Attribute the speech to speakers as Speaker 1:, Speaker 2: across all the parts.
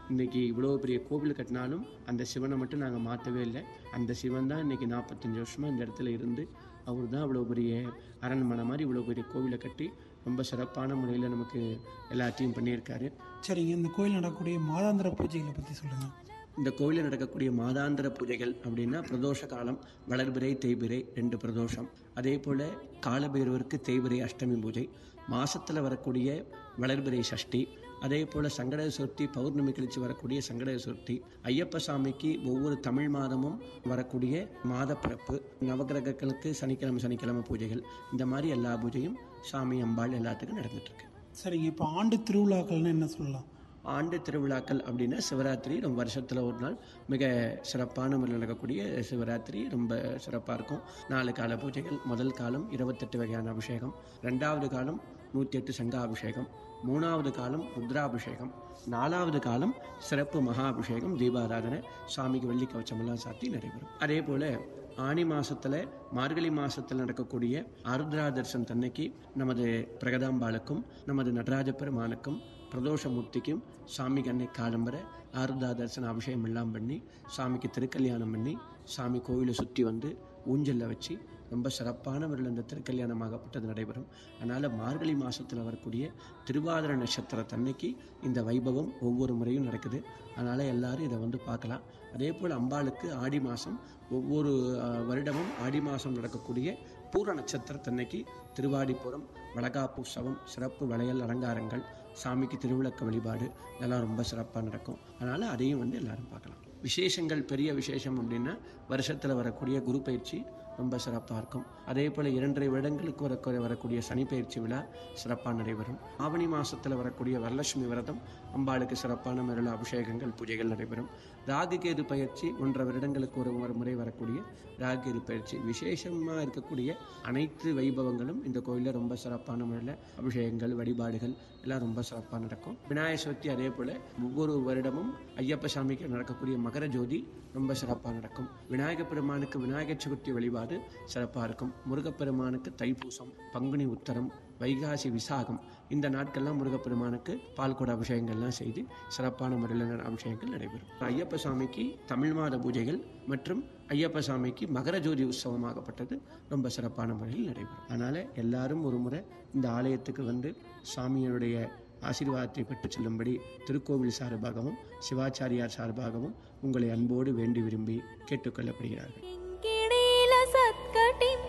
Speaker 1: இன்னைக்கு இவ்வளோ பெரிய கோவில் கட்டினாலும் அந்த சிவனை மட்டும் நாங்கள் மாற்றவே இல்லை அந்த சிவன் தான் இன்னைக்கு நாற்பத்தஞ்சு வருஷமாக இந்த இடத்துல இருந்து அவர் தான் இவ்வளோ பெரிய அரண்மனை மாதிரி இவ்வளோ பெரிய கோவிலை கட்டி ரொம்ப சிறப்பான முறையில் நமக்கு எல்லாத்தையும் பண்ணியிருக்காரு
Speaker 2: சரிங்க இந்த கோயில் நடக்கக்கூடிய மாதாந்திர பூஜைகளை பற்றி சொல்லுங்கள்
Speaker 1: இந்த கோவிலில் நடக்கக்கூடிய மாதாந்திர பூஜைகள் அப்படின்னா பிரதோஷ காலம் வளர்பிறை தேய்பிறை ரெண்டு பிரதோஷம் அதே போல் காலபைரவருக்கு தேய்பிறை அஷ்டமி பூஜை மாசத்துல வரக்கூடிய வளர்பிறை சஷ்டி அதே போல் சங்கட சதுர்த்தி பௌர்ணமி கழிச்சு வரக்கூடிய சங்கட சதுர்த்தி ஐயப்ப சாமிக்கு ஒவ்வொரு தமிழ் மாதமும் வரக்கூடிய மாத பிறப்பு நவகிரகங்களுக்கு சனிக்கிழமை சனிக்கிழமை பூஜைகள் இந்த மாதிரி எல்லா பூஜையும் சாமி அம்பாள் எல்லாத்துக்கும் நடந்துட்டு இருக்கு
Speaker 2: சரிங்க இப்போ ஆண்டு திருவிழாக்கள்னு என்ன சொல்லலாம்
Speaker 1: ஆண்டு திருவிழாக்கள் அப்படின்னா சிவராத்திரி ரொம்ப வருஷத்தில் ஒரு நாள் மிக சிறப்பான முறையில் நடக்கக்கூடிய சிவராத்திரி ரொம்ப சிறப்பாக இருக்கும் நாலு கால பூஜைகள் முதல் காலம் இருபத்தெட்டு வகையான அபிஷேகம் ரெண்டாவது காலம் நூற்றி எட்டு சங்கா அபிஷேகம் மூணாவது காலம் ருத்ராபிஷேகம் நாலாவது காலம் சிறப்பு மகா அபிஷேகம் தீபாராதனை சாமிக்கு வெள்ளி கவச்சமெல்லாம் சாத்தி நடைபெறும் அதே போல் ஆனி மாசத்துல மார்கழி மாசத்துல நடக்கக்கூடிய ஆருத்ரா தர்சன் தன்னைக்கு நமது பிரகதாம்பாளுக்கும் நமது நடராஜ பெருமானுக்கும் பிரதோஷமூர்த்திக்கும் சாமிக்கு அன்னை காலம்பரை ஆருத்ரா தரிசன அபிஷேகம் எல்லாம் பண்ணி சாமிக்கு திருக்கல்யாணம் பண்ணி சாமி கோவிலை சுற்றி வந்து ஊஞ்சலில் வச்சு ரொம்ப சிறப்பான முறையில் இந்த திருக்கல்யாணமாகப்பட்டது நடைபெறும் அதனால் மார்கழி மாதத்தில் வரக்கூடிய திருவாதிர நட்சத்திர தன்னைக்கு இந்த வைபவம் ஒவ்வொரு முறையும் நடக்குது அதனால் எல்லாரும் இதை வந்து பார்க்கலாம் அதே போல் அம்பாளுக்கு ஆடி மாதம் ஒவ்வொரு அஹ், வருடமும் ஆடி மாதம் நடக்கக்கூடிய பூர நட்சத்திரத்தன்னைக்கு திருவாடிப்புறம் வளகாப்பு உற்சவம் சிறப்பு வளையல் அலங்காரங்கள் சாமிக்கு திருவிளக்க வழிபாடு இதெல்லாம் ரொம்ப சிறப்பாக நடக்கும் அதனால் அதையும் வந்து எல்லாரும் பார்க்கலாம் விசேஷங்கள் பெரிய விசேஷம் அப்படின்னா வருஷத்தில் வரக்கூடிய குரு பயிற்சி ரொம்ப சிறப்பாக இருக்கும் அதே போல் இரண்டரை வருடங்களுக்கு வர வரக்கூடிய சனி பயிற்சி விழா சிறப்பாக நடைபெறும் ஆவணி மாதத்தில் வரக்கூடிய வரலட்சுமி விரதம் அம்பாளுக்கு சிறப்பான முறையில் அபிஷேகங்கள் பூஜைகள் நடைபெறும் ராகுகேது பயிற்சி ஒன்றரை வருடங்களுக்கு ஒரு ஒரு முறை வரக்கூடிய ராகுகேது பயிற்சி விசேஷமாக இருக்கக்கூடிய அனைத்து வைபவங்களும் இந்த கோயிலில் ரொம்ப சிறப்பான முறையில் அபிஷேகங்கள் வழிபாடுகள் எல்லாம் ரொம்ப சிறப்பாக நடக்கும் விநாயகர் சதுர்த்தி அதே போல் ஒவ்வொரு வருடமும் ஐயப்ப சாமிக்கு நடக்கக்கூடிய மகர ஜோதி ரொம்ப சிறப்பாக நடக்கும் விநாயகப் பெருமானுக்கு விநாயகர் சதுர்த்தி வழிபாடு சிறப்பாக இருக்கும் முருகப்பெருமானுக்கு தைப்பூசம் பங்குனி உத்தரம் வைகாசி விசாகம் இந்த நாட்கள்லாம் முருகப்பெருமானுக்கு பால்குட அபிஷேகங்கள்லாம் செய்து சிறப்பான முறையில் அபிஷேகங்கள் நடைபெறும் ஐயப்ப சாமிக்கு தமிழ் மாத பூஜைகள் மற்றும் ஐயப்ப சாமிக்கு மகர ஜோதி உற்சவமாகப்பட்டது ரொம்ப சிறப்பான முறையில் நடைபெறும் அதனால் எல்லாரும் ஒரு முறை இந்த ஆலயத்துக்கு வந்து சாமியினுடைய ஆசீர்வாதத்தை பெற்றுச் செல்லும்படி திருக்கோவில் சார்பாகவும் சிவாச்சாரியார் சார்பாகவும் உங்களை அன்போடு வேண்டி விரும்பி கேட்டுக்கொள்ளப்படுகிறார்கள்
Speaker 3: किडील सत्कटिं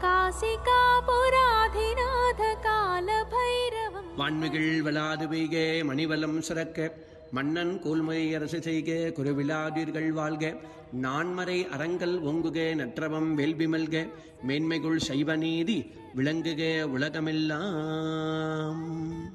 Speaker 3: काशिकापुराधिनाथ कालभैरवम्
Speaker 1: வான்மிகள் வளாது பெய்க மணிவலம் சுரக்க மன்னன் கோல்முறை அரசு செய்க குருவிழாதீர்கள் வாழ்க நான்மறை அறங்கள் ஒங்குக நற்றவம் வேள்வி மல்க மேன்மைகுள் சைவ நீதி விளங்குக உலகமெல்லாம்